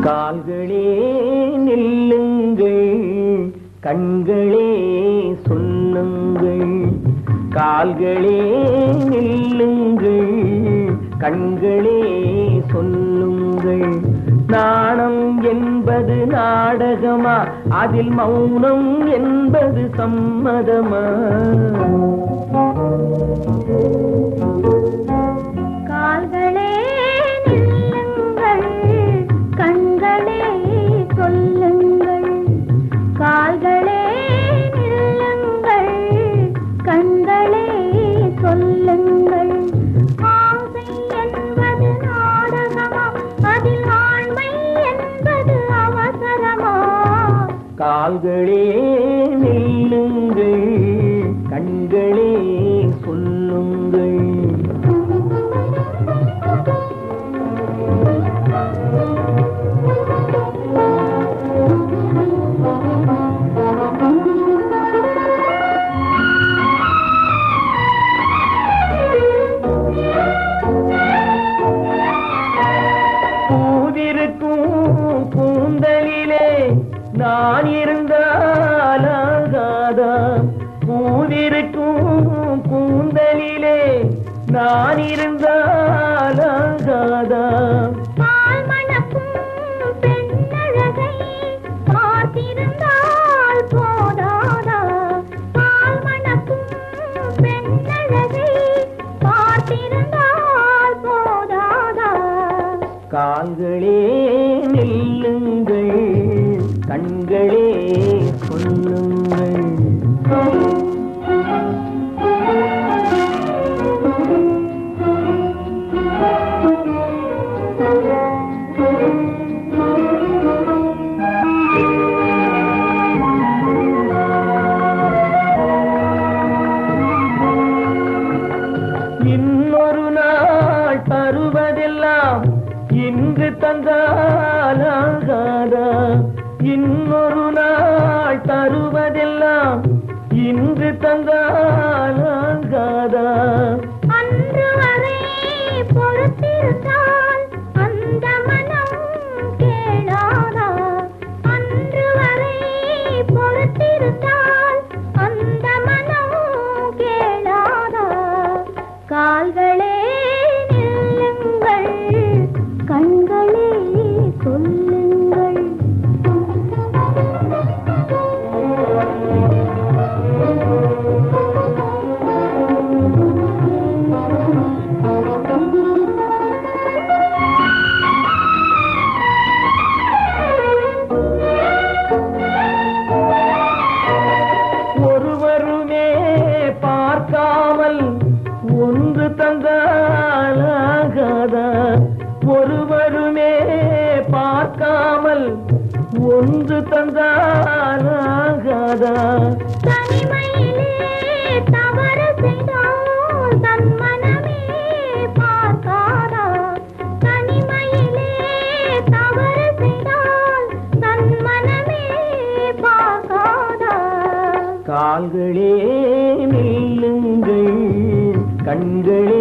கால்களே நில்லுங்கள் கண்களே சொல்லுங்கள் கால்களே நில்லுங்கள் கண்களே சொல்லுங்கள் நாணம் என்பது நாடகமா அதில் மௌனம் என்பது சம்மதமா கால்களே நில்லுங்கள் கண்களே சொல்லுங்கள் கால்களே நில்லுங்கள் கண்களே சொல்லுங்கள் ஆசை என்பது நாடகமா அதில் ஆண்மை என்பது அவசரமா கால்களே நில்லுங்கள் கண்களே சொல்லுங்கள் பூவிருக்கும் கூந்தலிலே நான் இருந்தாலாகாதா பூவிருக்கும் கூந்தலிலே நான் இருந்தாலாகாதா பால் மணக்கும் பெண்ணழகை பார்த்திருந்தால் போதாதா பால் மணக்கும் பெண்ணழகை பார்த்திருந்தால் போதாதா கால்களே நில்லுங்கள் கண்களே சொல்லுங்கள் இன்னொரு நாள் தருவதெல்லாம் இன்று தந்தாலாகாதா இன்னொரு நாள் தருவதெல்லாம் இன்று தந்தாலாகாதா அன்று வரை பொறுத்திருந்தால் அந்த மனம் கேளாதா அன்று வரை பொறுத்திருந்தால் அந்த மனம் கேளாதா கால்களே நில்லுங்கள் கண்களே சொல்லுங்கள் ஒருவருமே பார்க்காமல் ஒன்று தந்தாலாகாதா ஒருவருமே பார்க்காமல் ஒன்று தந்தாலாகாதா தனிமையிலே தவறு செய்தால் தன் மனமே பார்க்காதா தனிமையிலே தவறு செய்தால் தன் மனமே பார்க்காதா கால்களே நில்லுங்கள் கண்களே